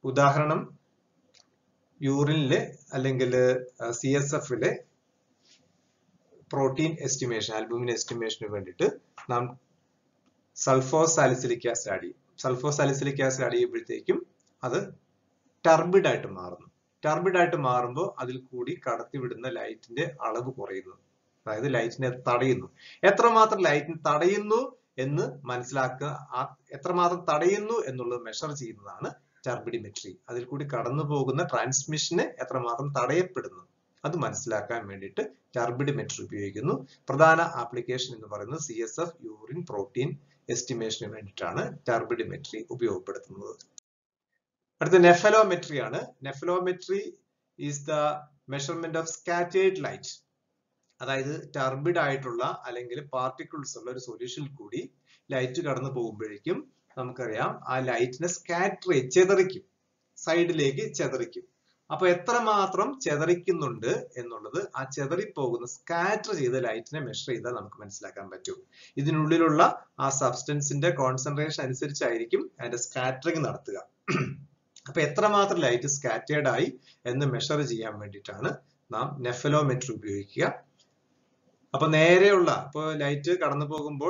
ഉദാഹരണം യൂറിനിലെ അല്ലെങ്കിൽ സി എസ് എഫിലെ പ്രോട്ടീൻ എസ്റ്റിമേഷൻ ആൽബുമിൻ എസ്റ്റിമേഷന് വേണ്ടിയിട്ട് നാം സൾഫോ സാലിസിലിക് ആസിഡ് ആഡ് ചെയ്യും സൾഫോ സാലിസിലിക് ആസിഡ് ആഡ് ചെയ്യുമ്പോഴത്തേക്കും അത് ടർബിഡ് ആയിട്ട് മാറുന്നു ടർബിഡ് ആയിട്ട് മാറുമ്പോൾ അതിൽ കൂടി കടത്തിവിടുന്ന ലൈറ്റിന്റെ അളവ് കുറയുന്നു അതായത് ലൈറ്റിനെ തടയുന്നു എത്രമാത്രം ലൈറ്റിനെ തടയുന്നു എന്ന് മനസ്സിലാക്കുക ആ എത്രമാത്രം തടയുന്നു എന്നുള്ളത് മെഷർ ചെയ്യുന്നതാണ് ടർബിഡിമെട്രി അതിൽ കൂടി കടന്നു പോകുന്ന ട്രാൻസ്മിഷന് എത്രമാത്രം തടയപ്പെടുന്നു അത് മനസ്സിലാക്കാൻ വേണ്ടിയിട്ട് ടർബിഡിമെട്രി ഉപയോഗിക്കുന്നു പ്രധാന ആപ്ലിക്കേഷൻ എന്ന് പറയുന്നത് C S F urine protein എസ്റ്റിമേഷന് വേണ്ടിയിട്ടാണ് ടർബിഡിമെട്രി ഉപയോഗപ്പെടുത്തുന്നത് അടുത്ത നെഫലോമെട്രി ആണ് nephelometry is the measurement of scattered light അതായത് ടർബിഡ് ആയിട്ടുള്ള അല്ലെങ്കിൽ പാർട്ടിക്കിൾസ് ഉള്ള ഒരു സൊല്യൂഷനിൽ കൂടി ലൈറ്റ് കടന്നു പോകുമ്പോഴേക്കും നമുക്കറിയാം ആ ലൈറ്റിനെ സ്കാറ്റർ ചെതറിക്കും സൈഡിലേക്ക് ചെതറിക്കും അപ്പൊ എത്രമാത്രം ചെതറിക്കുന്നുണ്ട് എന്നുള്ളത് ആ ചെതറിപ്പോകുന്ന സ്കാറ്റർ ചെയ്ത ലൈറ്റിനെ മെഷർ ചെയ്താൽ നമുക്ക് മനസ്സിലാക്കാൻ പറ്റും ഇതിനുള്ളിലുള്ള ആ സബ്സ്റ്റൻസിന്റെ കോൺസെൻട്രേഷൻ അനുസരിച്ചായിരിക്കും അതിന്റെ സ്കാറ്ററിങ് നടത്തുക അപ്പൊ എത്രമാത്രം ലൈറ്റ് സ്കാറ്റേർഡ് ആയി എന്ന് മെഷർ ചെയ്യാൻ വേണ്ടിയിട്ടാണ് നാം നെഫലോമെട്രി ഉപയോഗിക്കുക അപ്പൊ നേരെയുള്ള ഇപ്പൊ ലൈറ്റ് കടന്നു പോകുമ്പോൾ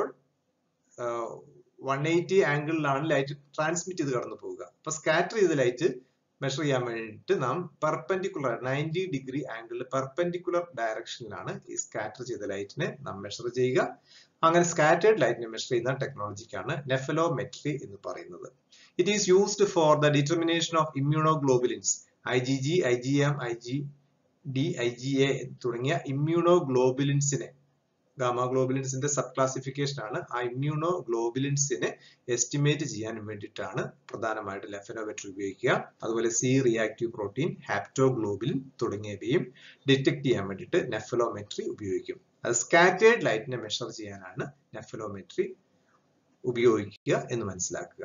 വൺ എയ്റ്റി ആംഗിളിലാണ് ലൈറ്റ് ട്രാൻസ്മിറ്റ് ചെയ്ത് കടന്നു പോവുക അപ്പൊ സ്കാറ്റർ ചെയ്ത ലൈറ്റ് മെഷർ ചെയ്യാൻ വേണ്ടിയിട്ട് നാം പെർപെൻഡിക്കുലർ നയൻറ്റി ഡിഗ്രി ആംഗിളിൽ പെർപെൻഡിക്കുലർ ഡയറക്ഷനിലാണ് ഈ സ്കാറ്റർ ചെയ്ത ലൈറ്റിനെ നാം മെഷർ ചെയ്യുക അങ്ങനെ സ്കാറ്റേർഡ് ലൈറ്റിനെ മെഷർ ചെയ്യുന്ന ടെക്നോളജിക്കാണ് നെഫലോമെട്രി എന്ന് പറയുന്നത് it is used for the determination of immunoglobulins I G G I G M I G D I G A തുടങ്ങിയ ഇമ്മ്യൂണോഗ്ലോബുലിൻസിനെ ഗാമ ഗ്ലോബുലിൻസിന്റെ സബ് ക്ലാസിഫിക്കേഷൻ ആണ് ആ ഇമ്മ്യൂണോ ഗ്ലോബുലിൻസിനെ എസ്റ്റിമേറ്റ് ചെയ്യാൻ വേണ്ടിയിട്ടാണ് പ്രധാനമായിട്ട് ലെഫനോമെട്രി ഉപയോഗിക്കുക അതുപോലെ സി റിയാക്റ്റീവ് പ്രോട്ടീൻ ഹാപ്റ്റോഗ്ലോബുലിൻ തുടങ്ങിയവയും ഡിറ്റക്ട് ചെയ്യാൻ വേണ്ടിയിട്ട് നെഫലോമെട്രി ഉപയോഗിക്കും അത് സ്കാറ്റേർഡ് ലൈറ്റിനെ മെഷർ ചെയ്യാനാണ് നെഫലോമെട്രി ഉപയോഗിക്കുക എന്ന് മനസ്സിലാക്കുക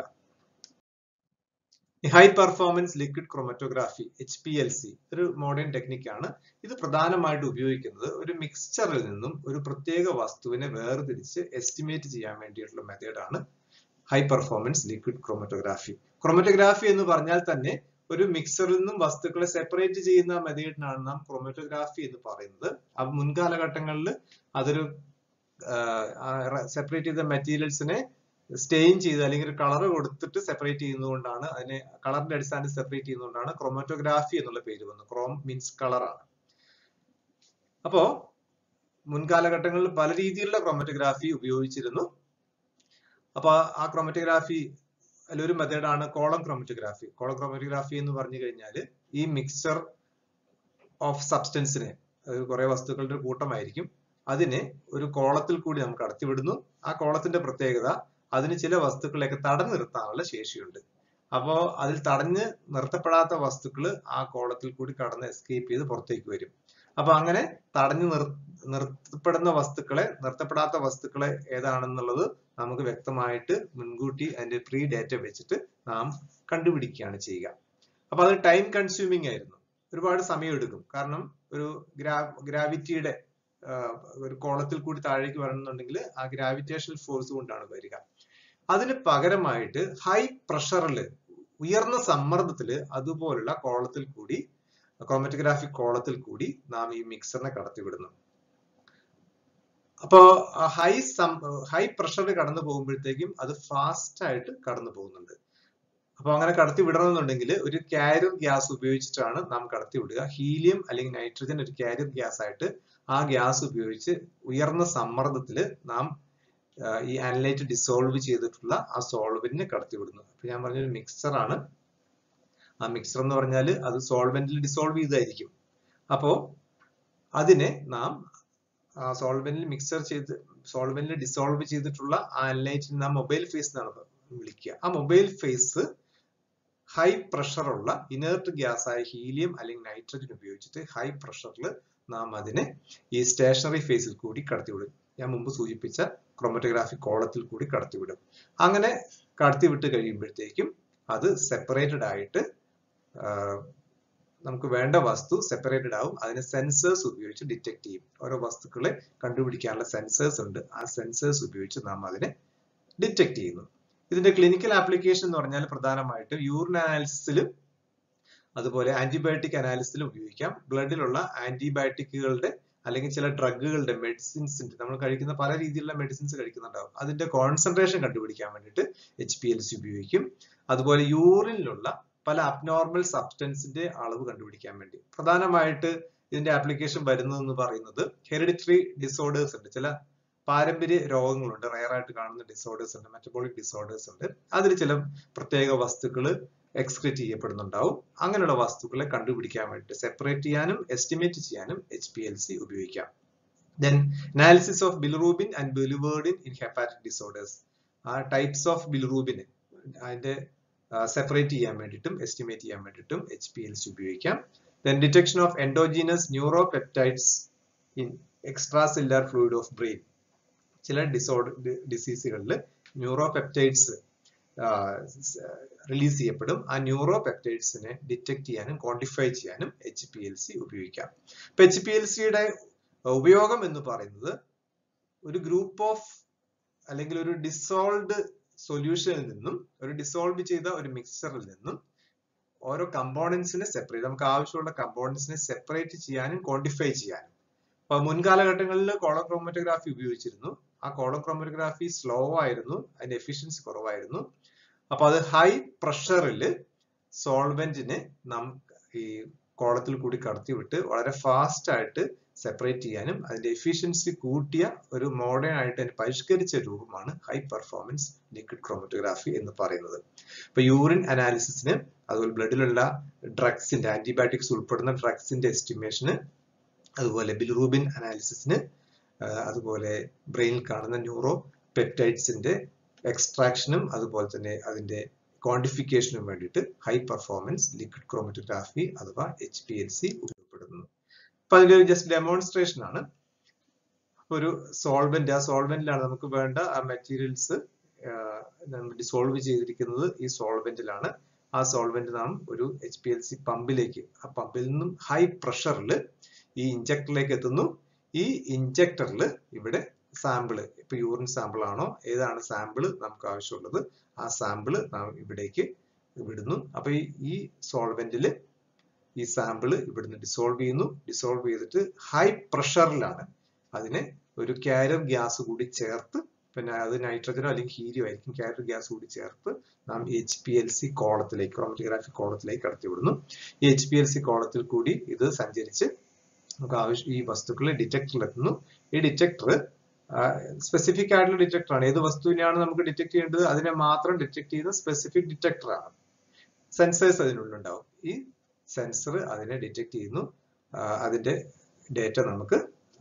high performance liquid chromatography H P L C ഒരു മോഡേൺ ടെക്നിക്കാണ് ഇത് പ്രധാനമായിട്ട് ഉപയോഗിക്കുന്നത് ഒരു മിക്സ്ചറിൽ നിന്നും ഒരു പ്രത്യേക വസ്തുവിനെ വേർതിരിച്ച് എസ്റ്റിമേറ്റ് ചെയ്യാൻ വേണ്ടിയിട്ടുള്ള മെത്തേഡാണ് high performance liquid chromatography chromatography എന്ന് പറഞ്ഞാൽ തന്നെ ഒരു മിക്സറിൽ നിന്നും വസ്തുക്കളെ സെപ്പറേറ്റ് ചെയ്യുന്ന മെത്തേഡിനാണ് നാം ക്രോമറ്റോഗ്രാഫി എന്ന് പറയുന്നത് അപ്പൊ മുൻകാലഘട്ടങ്ങളിൽ അതൊരു സെപ്പറേറ്റ് ചെയ്ത മെറ്റീരിയൽസിനെ സ്റ്റെയിൻ ചെയ്ത് അല്ലെങ്കിൽ ഒരു കളർ കൊടുത്തിട്ട് സെപ്പറേറ്റ് ചെയ്യുന്നതുകൊണ്ടാണ് അതിനെ കളറിന്റെ അടിസ്ഥാനത്തിൽ സെപ്പറേറ്റ് ചെയ്യുന്നതുകൊണ്ടാണ് ക്രോമറ്റോഗ്രാഫി എന്നുള്ള പേര് വന്നത് ക്രോം മീൻസ് കളർ ആണ് അപ്പോ മുൻകാലഘട്ടങ്ങളിൽ പല രീതിയിലുള്ള ക്രോമറ്റോഗ്രാഫി ഉപയോഗിച്ചിരുന്നു അപ്പൊ ആ ക്രോമറ്റോഗ്രാഫി അതിലൊരു മെത്തേഡാണ് കോളം ക്രോമറ്റോഗ്രാഫി കോളം ക്രോമറ്റോഗ്രാഫി എന്ന് പറഞ്ഞു കഴിഞ്ഞാൽ ഈ മിക്സർ ഓഫ് സബ്സ്റ്റൻസിനെ കുറെ വസ്തുക്കളുടെ ഒരു കൂട്ടമായിരിക്കും അതിനെ ഒരു കോളത്തിൽ കൂടി നമുക്ക് കടത്തിവിടുന്നു ആ കോളത്തിന്റെ പ്രത്യേകത അതിന് ചില വസ്തുക്കളെയൊക്കെ തടഞ്ഞു നിർത്താനുള്ള ശേഷിയുണ്ട് അപ്പോ അതിൽ തടഞ്ഞ് നിർത്തപ്പെടാത്ത വസ്തുക്കൾ ആ കോളത്തിൽ കൂടി കടന്ന് എസ്കേപ്പ് ചെയ്ത് പുറത്തേക്ക് വരും അപ്പൊ അങ്ങനെ തടഞ്ഞു നിർ നിർത്തപ്പെടുന്ന വസ്തുക്കളെ നിർത്തപ്പെടാത്ത വസ്തുക്കളെ ഏതാണെന്നുള്ളത് നമുക്ക് വ്യക്തമായിട്ട് മുൻകൂട്ടി അതിന്റെ പ്രീ ഡേറ്റ വെച്ചിട്ട് നാം കണ്ടുപിടിക്കുകയാണ് ചെയ്യുക അപ്പൊ അത് ടൈം കൺസ്യൂമിങ് ആയിരുന്നു ഒരുപാട് സമയം എടുക്കും കാരണം ഒരു ഗ്രാ ഗ്രാവിറ്റിയുടെ ഒരു കോളത്തിൽ കൂടി താഴേക്ക് വരണമെന്നുണ്ടെങ്കിൽ ആ ഗ്രാവിറ്റേഷണൽ ഫോഴ്സ് കൊണ്ടാണ് വരിക അതിന് പകരമായിട്ട് ഹൈ പ്രഷറിൽ ഉയർന്ന സമ്മർദ്ദത്തിൽ അതുപോലുള്ള കോളത്തിൽ കൂടി ക്രോമറ്റോഗ്രാഫിക് കോളത്തിൽ കൂടി നാം ഈ മിക്സറിനെ കടത്തിവിടുന്നു അപ്പോ ഹൈ ഹൈ പ്രഷറിൽ കടന്നു പോകുമ്പോഴത്തേക്കും അത് ഫാസ്റ്റ് ആയിട്ട് കടന്നു പോകുന്നുണ്ട് അപ്പൊ അങ്ങനെ കടത്തി വിടണമെന്നുണ്ടെങ്കിൽ ഒരു കാരിയർ ഗ്യാസ് ഉപയോഗിച്ചിട്ടാണ് നാം കടത്തി വിടുക ഹീലിയം അല്ലെങ്കിൽ നൈട്രജൻ ഒരു കാരിയർ ഗ്യാസ് ആയിട്ട് ആ ഗ്യാസ് ഉപയോഗിച്ച് ഉയർന്ന സമ്മർദ്ദത്തിൽ നാം ഈ അനലൈറ്റ് ഡിസോൾവ് ചെയ്തിട്ടുള്ള ആ സോൾവെന്റിനെ കടത്തിവിടുന്നു അപ്പൊ ഞാൻ പറഞ്ഞൊരു മിക്സർ ആണ് ആ മിക്സർ എന്ന് പറഞ്ഞാൽ അത് സോൾവെന്റിൽ ഡിസോൾവ് ചെയ്തായിരിക്കും അപ്പോ അതിനെ നാം സോൾവെന്റിൽ മിക്സർ ചെയ്ത് സോൾവെന്റിൽ ഡിസോൾവ് ചെയ്തിട്ടുള്ള ആ അനലൈറ്റിനെ നാം മൊബൈൽ ഫേസ് എന്നാണ് വിളിക്കുക ആ മൊബൈൽ ഫേസ് ഹൈ പ്രഷറുള്ള ഇനേർട്ട് ഗ്യാസ് ആയ ഹീലിയം അല്ലെങ്കിൽ നൈട്രജൻ ഉപയോഗിച്ചിട്ട് ഹൈ പ്രഷറിൽ നാം അതിനെ ഈ സ്റ്റേഷനറി ഫേസിൽ കൂടി കടത്തിവിടും ഞാൻ മുമ്പ് സൂചിപ്പിച്ച ക്രോമറ്റോഗ്രാഫിക് കോളത്തിൽ കൂടി കടത്തിവിടും അങ്ങനെ കടത്തിവിട്ട് കഴിയുമ്പോഴത്തേക്കും അത് സെപ്പറേറ്റഡ് ആയിട്ട് നമുക്ക് വേണ്ട വസ്തു സെപ്പറേറ്റഡ് ആവും അതിന് സെൻസേഴ്സ് ഉപയോഗിച്ച് ഡിറ്റക്ട് ചെയ്യും ഓരോ വസ്തുക്കളെ കണ്ടുപിടിക്കാനുള്ള സെൻസേഴ്സ് ഉണ്ട് ആ സെൻസേഴ്സ് ഉപയോഗിച്ച് നാം അതിനെ ഡിറ്റക്ട് ചെയ്യുന്നു ഇതിന്റെ ക്ലിനിക്കൽ ആപ്ലിക്കേഷൻ എന്ന് പറഞ്ഞാൽ പ്രധാനമായിട്ടും യൂറിൻ അനാലിസിസിൽ അതുപോലെ ആന്റിബയോട്ടിക് അനാലിസിസിൽ ഉപയോഗിക്കാം ബ്ലഡിലുള്ള ആന്റിബയോട്ടിക്കുകളുടെ അല്ലെങ്കിൽ ചില ഡ്രഗുകളുടെ മെഡിസിൻസിന്റെ നമ്മൾ കഴിക്കുന്ന പല രീതിയിലുള്ള മെഡിസിൻസ് കഴിക്കുന്നുണ്ടാവും അതിന്റെ കോൺസെൻട്രേഷൻ കണ്ടുപിടിക്കാൻ വേണ്ടിയിട്ട് എച്ച് പി എൽ സി ഉപയോഗിക്കും അതുപോലെ യൂറിനിലുള്ള പല അബ്നോർമൽ സബ്സ്റ്റൻസിന്റെ അളവ് കണ്ടുപിടിക്കാൻ വേണ്ടി പ്രധാനമായിട്ട് ഇതിന്റെ ആപ്ലിക്കേഷൻ വരുന്നതെന്ന് പറയുന്നത് ഹെറിഡിറ്ററി ഡിസോർഡേഴ്സ് ഉണ്ട് ചില പാരമ്പര്യ രോഗങ്ങളുണ്ട് റയർ ആയിട്ട് കാണുന്ന ഡിസോർഡേഴ്സ് ഉണ്ട് മെറ്റബോളിക് ഡിസോർഡേഴ്സ് ഉണ്ട് അതിൽ ചില പ്രത്യേക വസ്തുക്കൾ എക്സ്ക്രീറ്റ് ചെയ്യപ്പെടുന്നുണ്ടാവും അങ്ങനെയുള്ള വസ്തുക്കളെ കണ്ടുപിടിക്കാൻ വേണ്ടി സെപ്പറേറ്റ് ചെയ്യാനും എസ്റ്റിമേറ്റ് ചെയ്യാനും എച്ച് പി എൽ സി ഉപയോഗിക്കാം then analysis of bilirubin and biliverdin in hepatic disorders ആ ടൈപ്സ് ഓഫ് ബിൽറൂബിന് അതിന്റെ സെപ്പറേറ്റ് ചെയ്യാൻ വേണ്ടിയിട്ടും എസ്റ്റിമേറ്റ് ചെയ്യാൻ വേണ്ടിയിട്ടും എച്ച് പി എൽ സി ഉപയോഗിക്കാം then detection of endogenous neuropeptides in extra cellular fluid of brain ചില ഡിസോർഡർ ഡിസീസുകളിൽ ന്യൂറോപെപ്റ്റൈഡ്സ് റിലീസ് ചെയ്യപ്പെടും ആ ന്യൂറോ പെപ്റ്റൈഡ്സിനെ ഡിറ്റക്ട് ചെയ്യാനും ക്വാണ്ടിഫൈ ചെയ്യാനും എച്ച് പി എൽ സി ഉപയോഗിക്കാം ഇപ്പൊ എച്ച് പി എൽ സിയുടെ ഉപയോഗം എന്ന് പറയുന്നത് ഒരു ഗ്രൂപ്പ് ഓഫ് അല്ലെങ്കിൽ ഒരു ഡിസോൾവ്ഡ് സൊല്യൂഷനിൽ നിന്നും ഒരു ഡിസോൾവ് ചെയ്ത ഒരു മിക്സറിൽ നിന്നും ഓരോ കമ്പോണൻസിനെ സെപ്പറേറ്റ് നമുക്ക് ആവശ്യമുള്ള കമ്പോണൻസിനെ സെപ്പറേറ്റ് ചെയ്യാനും ക്വാണ്ടിഫൈ ചെയ്യാനും അപ്പൊ മുൻകാലഘട്ടങ്ങളിൽ കോളം ക്രോമറ്റോഗ്രാഫി ഉപയോഗിച്ചിരുന്നു ആ കോളം ക്രോമറ്റോഗ്രാഫി സ്ലോ ആയിരുന്നു അതിന്റെ എഫിഷ്യൻസി കുറവായിരുന്നു അപ്പൊ അത് ഹൈ പ്രഷറിൽ സോൾവെന്റിനെ നം ഈ കോളത്തിൽ കൂടി കടത്തിവിട്ട് വളരെ ഫാസ്റ്റ് ആയിട്ട് സെപ്പറേറ്റ് ചെയ്യാനും അതിന്റെ എഫിഷ്യൻസി കൂട്ടിയ ഒരു മോഡേൺ ആയിട്ട് അതിന് പരിഷ്കരിച്ച രൂപമാണ് ഹൈ പെർഫോമൻസ് ലിക്വിഡ് ക്രോമറ്റോഗ്രാഫി എന്ന് പറയുന്നത് ഇപ്പൊ യൂറിൻ അനാലിസിസിന് അതുപോലെ ബ്ലഡിലുള്ള ഡ്രഗ്സിന്റെ ആന്റിബയോട്ടിക്സ് ഉൾപ്പെടുന്ന ഡ്രഗ്സിന്റെ എസ്റ്റിമേഷന് അതുപോലെ ബിൽറൂബിൻ അനാലിസിസിന് അതുപോലെ ബ്രെയിനിൽ കാണുന്ന ന്യൂറോ പെപ്റ്റൈഡ്സിന്റെ എക്സ്ട്രാക്ഷനും അതുപോലെ തന്നെ അതിന്റെ ക്വാണ്ടിഫിക്കേഷനും വേണ്ടിയിട്ട് ഹൈ പെർഫോമൻസ് ലിക്വിഡ് ക്രോമറ്റോഗ്രാഫി അഥവാ എച്ച് പി എൽ സി ഉപയോഗപ്പെടുന്നു അപ്പൊ അതിന്റെ ഒരു ജസ്റ്റ് ഡെമോൺസ്ട്രേഷൻ ആണ് ഒരു സോൾവെന്റ് ആ സോൾവെന്റിലാണ് നമുക്ക് വേണ്ട ആ മെറ്റീരിയൽസ് ഡിസോൾവ് ചെയ്തിരിക്കുന്നത് ഈ സോൾവെന്റിലാണ് ആ സോൾവെന്റ് നാം ഒരു എച്ച് പി എൽ സി പമ്പിലേക്ക് ആ പമ്പിൽ നിന്നും ഹൈ പ്രഷറിൽ ഈ ഇഞ്ചക്ടറിലേക്ക് എത്തുന്നു ഈ ഇഞ്ചക്ടറിൽ ഇവിടെ സാമ്പിള് ഇപ്പൊ യൂറിൻ സാമ്പിൾ ആണോ ഏതാണ് സാമ്പിള് നമുക്ക് ആവശ്യമുള്ളത് ആ സാമ്പിള് നാം ഇവിടേക്ക് വിടുന്നു അപ്പൊ ഈ സോൾവെന്റിൽ ഈ സാമ്പിള് ഇവിടുന്ന് ഡിസോൾവ് ചെയ്യുന്നു ഡിസോൾവ് ചെയ്തിട്ട് ഹൈ പ്രഷറിലാണ് അതിനെ ഒരു കാരർ ഗ്യാസ് കൂടി ചേർത്ത് പിന്നെ അത് നൈട്രജനോ അല്ലെങ്കിൽ ഹീലിയോ ആയിരിക്കും കാരർ ഗ്യാസ് കൂടി ചേർത്ത് നാം എച്ച് പി എൽ സി കോളത്തിലേക്ക് ക്രോമറ്റോഗ്രാഫി കോളത്തിലേക്ക് കടത്തിവിടുന്നു ഈ എച്ച് പി എൽ സി കോളത്തിൽ കൂടി ഇത് സഞ്ചരിച്ച് നമുക്ക് ആവശ്യം ഈ വസ്തുക്കളെ ഡിറ്റക്ടറിൽ എത്തുന്നു ഈ ഡിറ്റക്ടർ സ്പെസിഫിക് ആയിട്ടുള്ള ഡിറ്റക്ടർ ആണ് ഏത് വസ്തുവിനെയാണ് നമുക്ക് ഡിറ്റക്ട് ചെയ്യേണ്ടത് അതിനെ മാത്രം ഡിറ്റക്ട് ചെയ്യുന്ന സ്പെസിഫിക് ഡിറ്റക്ടർ ആണ് സെൻസേഴ്സ് അതിനുള്ളിലുണ്ടാവും ഈ സെൻസർ അതിനെ ഡിറ്റക്ട് ചെയ്യുന്നു അതിന്റെ ഡേറ്റ നമുക്ക്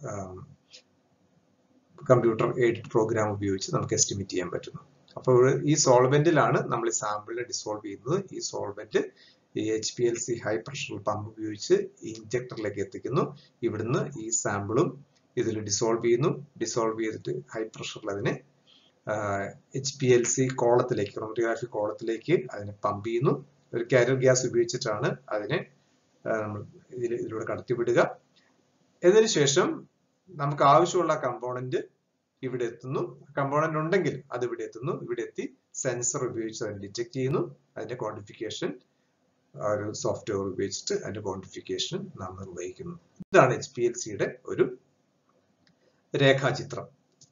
കമ്പ്യൂട്ടർ എയ്ഡഡ് പ്രോഗ്രാം ഉപയോഗിച്ച് നമുക്ക് എസ്റ്റിമേറ്റ് ചെയ്യാൻ പറ്റുന്നു അപ്പോൾ ഈ സോൾവെന്റിലാണ് നമ്മൾ ഈ സാമ്പിളിനെ ഡിസോൾവ് ചെയ്യുന്നത് ഈ സോൾവെന്റ് ഈ H P L C high pressure pump ഉപയോഗിച്ച് ഇഞ്ചക്ടറിലേക്ക് എത്തിക്കുന്നു ഇവിടുന്ന് ഈ സാമ്പിളും ഇതിൽ ഡിസോൾവ് ചെയ്യുന്നു ഡിസോൾവ് ചെയ്തിട്ട് ഹൈ പ്രഷറിൽ അതിനെ എച്ച് പി എൽ സി കോളത്തിലേക്ക് ക്രോമറ്റോഗ്രാഫി കോളത്തിലേക്ക് അതിനെ പമ്പ് ചെയ്യുന്നു ഒരു കാരിയർ ഗ്യാസ് ഉപയോഗിച്ചിട്ടാണ് അതിനെ നമ്മൾ ഇതിൽ ഇതിലൂടെ കടത്തിവിടുക ഇതിനു ശേഷം നമുക്ക് ആവശ്യമുള്ള കമ്പോണന്റ് ഇവിടെ എത്തുന്നു കമ്പോണന്റ് ഉണ്ടെങ്കിൽ അത് ഇവിടെ എത്തുന്നു ഇവിടെ എത്തി സെൻസർ ഉപയോഗിച്ച് അതിനെ ഡിറ്റക്ട് ചെയ്യുന്നു അതിന്റെ ക്വാണ്ടിഫിക്കേഷൻ ഒരു സോഫ്റ്റ്വെയർ ഉപയോഗിച്ചിട്ട് അതിന്റെ ക്വാണ്ടിഫിക്കേഷൻ നാം നിർവഹിക്കുന്നു ഇതാണ് എച്ച് പി എൽ സിയുടെ ഒരു രേഖാചിത്രം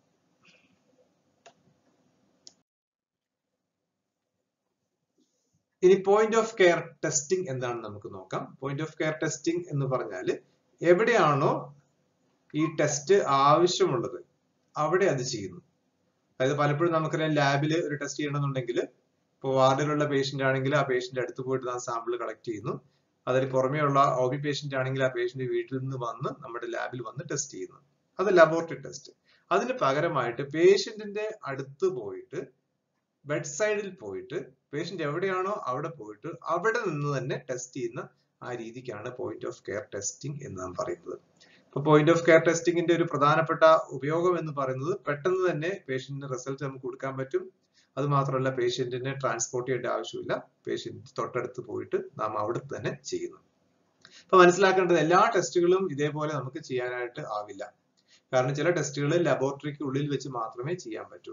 ഇനി പോയിന്റ് ഓഫ് കെയർ ടെസ്റ്റിംഗ് എന്താണെന്ന് നമുക്ക് നോക്കാം പോയിന്റ് ഓഫ് കെയർ ടെസ്റ്റിംഗ് എന്ന് പറഞ്ഞാൽ എവിടെയാണോ ഈ ടെസ്റ്റ് ആവശ്യമുള്ളത് അവിടെ അത് ചെയ്യുന്നു അതായത് പലപ്പോഴും നമുക്കറിയാം ലാബിൽ ഒരു ടെസ്റ്റ് ചെയ്യണമെന്നുണ്ടെങ്കിൽ ഇപ്പോൾ വാർഡിലുള്ള പേഷ്യന്റ് ആണെങ്കിൽ ആ പേഷ്യന്റ് അടുത്ത് പോയിട്ട് നാം സാമ്പിൾ കളക്ട് ചെയ്യുന്നു അതിന് പുറമേയുള്ള ഒ ബി പേഷ്യന്റ് ആണെങ്കിൽ ആ പേഷ്യന്റ് വീട്ടിൽ നിന്ന് വന്ന് നമ്മുടെ ലാബിൽ വന്ന് ടെസ്റ്റ് ചെയ്യുന്നു അത് ലബോറട്ടറി ടെസ്റ്റ് അതിന് പകരമായിട്ട് പേഷ്യന്റിന്റെ അടുത്ത് പോയിട്ട് ബെഡ് സൈഡിൽ പോയിട്ട് പേഷ്യന്റ് എവിടെയാണോ അവിടെ പോയിട്ട് അവിടെ നിന്ന് തന്നെ ടെസ്റ്റ് ചെയ്യുന്ന ആ രീതിക്കാണ് പോയിന്റ് ഓഫ് കെയർ ടെസ്റ്റിംഗ് എന്ന് നാം പറയുന്നത് ഇപ്പൊ പോയിന്റ് ഓഫ് കെയർ ടെസ്റ്റിംഗിന്റെ ഒരു പ്രധാനപ്പെട്ട ഉപയോഗം എന്ന് പറയുന്നത് പെട്ടെന്ന് തന്നെ പേഷ്യന്റിന് റിസൾട്ട് നമുക്ക് കൊടുക്കാൻ പറ്റും അത് മാത്രമല്ല പേഷ്യന്റിനെ ട്രാൻസ്പോർട്ട് ചെയ്യേണ്ട ആവശ്യമില്ല പേഷ്യന്റ് തൊട്ടടുത്ത് പോയിട്ട് നാം അവിടെ തന്നെ ചെയ്യുന്നു അപ്പൊ മനസ്സിലാക്കേണ്ടത് എല്ലാ ടെസ്റ്റുകളും ഇതേപോലെ നമുക്ക് ചെയ്യാനായിട്ട് ആവില്ല കാരണം ചില ടെസ്റ്റുകൾ ലബോറട്ടറിക്ക് ഉള്ളിൽ വെച്ച് മാത്രമേ ചെയ്യാൻ പറ്റൂ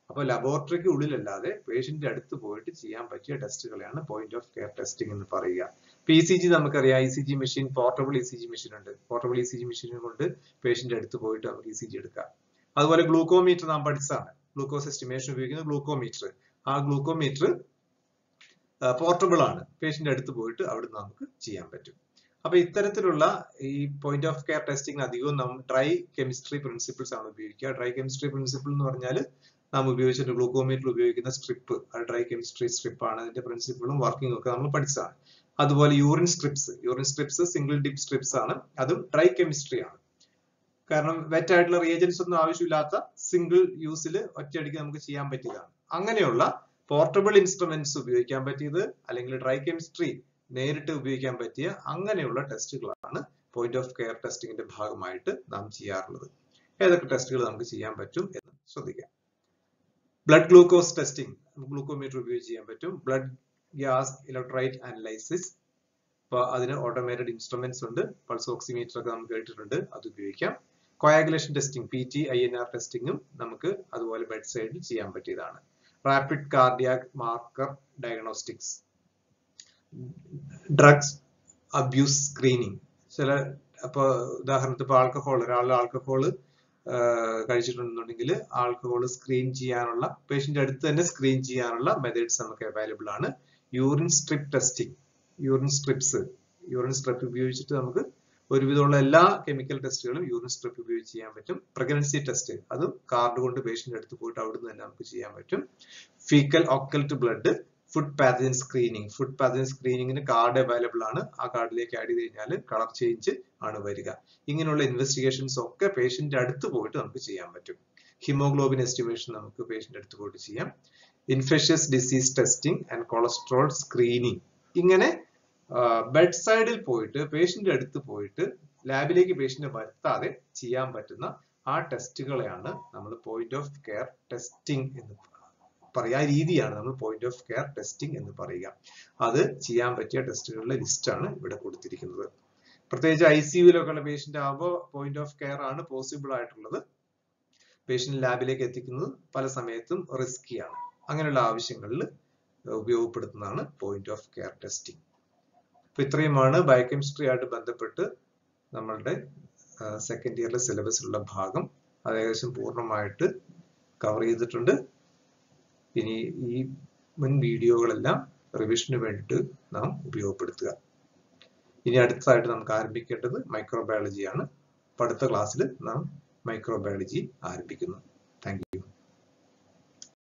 അപ്പോൾ ലബോറട്ടറിക്ക് ഉള്ളിലല്ലാതെ പേഷ്യന്റിന്റെ അടുത്ത് പോയിട്ട് ചെയ്യാൻ പറ്റിയ ടെസ്റ്റുകളെയാണ് പോയിന്റ് ഓഫ് കെയർ ടെസ്റ്റിംഗ് എന്ന് പറയുക പി സി ജി നമുക്കറിയാം E C G machine portable E C G machine ഉണ്ട് portable E C G machine കൊണ്ട് പേഷ്യന്റ് അടുത്ത് പോയിട്ട് നമുക്ക് ഇ സി ജി എടുക്കാം അതുപോലെ ഗ്ലൂക്കോമീറ്റർ നാം പഠിച്ചതാണ് ഗ്ലൂക്കോസ് എസ്റ്റിമേഷൻ ഉപയോഗിക്കുന്ന ഗ്ലൂക്കോമീറ്റർ ആ ഗ്ലൂക്കോമീറ്റർ പോർട്ടബിൾ ആണ് പേഷ്യന്റ് അടുത്ത് പോയിട്ട് അവിടെ നമുക്ക് ചെയ്യാൻ പറ്റും അപ്പൊ ഇത്തരത്തിലുള്ള ഈ പോയിന്റ് ഓഫ് കെയർ ടെസ്റ്റിംഗ് അധികവും നാം ഡ്രൈ കെമിസ്ട്രി പ്രിൻസിപ്പിൾസ് ആണ് ഉപയോഗിക്കുക ഡ്രൈ കെമിസ്ട്രി പ്രിൻസിപ്പിൾ എന്ന് പറഞ്ഞാൽ നാം ഉപയോഗിച്ചിട്ട് ഗ്ലൂക്കോമീറ്റർ ഉപയോഗിക്കുന്ന സ്ട്രിപ്പ് അത് ഡ്രൈ കെമിസ്ട്രി സ്ട്രിപ്പ് ആണ് അതിന്റെ പ്രിൻസിപ്പിളും വർക്കിംഗ് ഒക്കെ നമ്മൾ പഠിച്ചതാണ് അതുപോലെ urine strips urine strips single dip strips ആണ് അതും ഡ്രൈ കെമിസ്ട്രി ആണ് കാരണം വെറ്റ് ആയിട്ടുള്ള റിയേജൻസ് ഒന്നും ആവശ്യമില്ലാത്ത സിംഗിൾ യൂസിൽ ഒറ്റയടിക്ക് നമുക്ക് ചെയ്യാൻ പറ്റിയതാണ് അങ്ങനെയുള്ള പോർട്ടബിൾ ഇൻസ്ട്രുമെന്റ്സ് ഉപയോഗിക്കാൻ പറ്റിയത് അല്ലെങ്കിൽ ഡ്രൈ കെമിസ്ട്രി നേരിട്ട് ഉപയോഗിക്കാൻ പറ്റിയ അങ്ങനെയുള്ള ടെസ്റ്റുകളാണ് പോയിന്റ് ഓഫ് കെയർ ടെസ്റ്റിംഗിന്റെ ഭാഗമായിട്ട് നാം ചെയ്യാറുള്ളത് ഏതൊക്കെ ടെസ്റ്റുകൾ നമുക്ക് ചെയ്യാൻ പറ്റും എന്ന് ശ്രദ്ധിക്കാം ബ്ലഡ് ഗ്ലൂക്കോസ് ടെസ്റ്റിംഗ് ഗ്ലൂക്കോമീറ്റർ ഉപയോഗിച്ച് ചെയ്യാൻ പറ്റും ബ്ലഡ് ഗ്യാസ് ഇലക്ട്രൈറ്റ് അനലൈസിസ് അപ്പൊ അതിന് ഓട്ടോമേറ്റഡ് ഇൻസ്ട്രുമെന്റ്സ് ഉണ്ട് പൾസ് ഓക്സിമീറ്റർ ഒക്കെ നമുക്ക് കേട്ടിട്ടുണ്ട് അത് ഉപയോഗിക്കാം coagulation testing P T I N R ടെസ്റ്റിംഗും നമുക്ക് അതുപോലെ ബെഡ് സൈഡിൽ ചെയ്യാൻ പറ്റിയതാണ് rapid cardiac marker diagnostics drugs abuse screening ചില അപ്പൊ ഉദാഹരണത്തിന് ഇപ്പൊ ആൽക്കഹോൾ ഒരാളുടെ ആൽക്കഹോൾ കഴിച്ചിട്ടുണ്ടെന്നുണ്ടെങ്കിൽ ആൽക്കഹോൾ സ്ക്രീൻ ചെയ്യാനുള്ള പേഷ്യന്റ് അടുത്ത് തന്നെ സ്ക്രീൻ ചെയ്യാനുള്ള മെത്തേഡ്സ് നമുക്ക് അവൈലബിൾ ആണ് urine strip testing urine strips urine strip ഉപയോഗിച്ചിട്ട് നമുക്ക് ഒരുവിധമുള്ള എല്ലാ കെമിക്കൽ ടെസ്റ്റുകളും യൂറിൻ സ്ട്രിപ്പ് ഉപയോഗിച്ച് ചെയ്യാൻ പറ്റും പ്രഗ്നൻസി ടെസ്റ്റ് അതും കാർഡ് കൊണ്ട് പേഷ്യന്റ് അടുത്ത് പോയിട്ട് അവിടുന്ന് തന്നെ നമുക്ക് ചെയ്യാൻ പറ്റും faecal occult blood food pathogen screening food pathogen സ്ക്രീനിങ്ങിന് കാർഡ് അവൈലബിൾ ആണ് ആ കാർഡിലേക്ക് ആഡ് ചെയ്ത് കഴിഞ്ഞാൽ കളർ ചേഞ്ച് ആണ് വരിക ഇങ്ങനെയുള്ള ഇൻവെസ്റ്റിഗേഷൻസ് ഒക്കെ പേഷ്യന്റ് അടുത്ത് പോയിട്ട് നമുക്ക് ചെയ്യാൻ പറ്റും ഹിമോഗ്ലോബിൻ എസ്റ്റിമേഷൻ നമുക്ക് പേഷ്യന്റ് അടുത്ത് പോയിട്ട് ചെയ്യാം infectious disease testing and cholesterol screening ഇങ്ങനെ ബെഡ് സൈഡിൽ പോയിട്ട് പേഷ്യന്റ് അടുത്ത് പോയിട്ട് ലാബിലേക്ക് പേഷ്യന്റ് വരുത്താതെ ചെയ്യാൻ പറ്റുന്ന ആ ടെസ്റ്റുകളെയാണ് നമ്മൾ പോയിന്റ് ഓഫ് കെയർ ടെസ്റ്റിംഗ് എന്ന് പറയുക ആ രീതിയാണ് നമ്മൾ പോയിന്റ് ഓഫ് കെയർ ടെസ്റ്റിംഗ് എന്ന് പറയുക അത് ചെയ്യാൻ പറ്റിയ ടെസ്റ്റുകളുടെ ലിസ്റ്റാണ് ഇവിടെ കൊടുത്തിരിക്കുന്നത് പ്രത്യേകിച്ച് ഐ സിയുലൊക്കെ ഉള്ള പേഷ്യന്റ് ആകുമ്പോൾ പോയിന്റ് ഓഫ് കെയർ ആണ് പോസിബിൾ ആയിട്ടുള്ളത് പേഷ്യന്റ് ലാബിലേക്ക് എത്തിക്കുന്നത് പല സമയത്തും റിസ്കിയാണ് അങ്ങനെയുള്ള ആവശ്യങ്ങളിൽ ഉപയോഗപ്പെടുത്തുന്നതാണ് പോയിന്റ് ഓഫ് കെയർ ടെസ്റ്റിംഗ് അപ്പൊ ഇത്രയുമാണ് ബയോകെമിസ്ട്രി ആയിട്ട് ബന്ധപ്പെട്ട് നമ്മളുടെ സെക്കൻഡ് ഇയറിലെ സിലബസിലുള്ള ഭാഗം അത് ഏകദേശം പൂർണ്ണമായിട്ട് കവർ ചെയ്തിട്ടുണ്ട് ഇനി ഈ മുൻ വീഡിയോകളെല്ലാം റിവിഷന് വേണ്ടിയിട്ട് നാം ഉപയോഗപ്പെടുത്തുക ഇനി അടുത്തതായിട്ട് നമുക്ക് ആരംഭിക്കേണ്ടത് മൈക്രോബയോളജിയാണ് അടുത്ത ക്ലാസ്സിൽ നാം മൈക്രോബയോളജി ആരംഭിക്കുന്നു താങ്ക് യു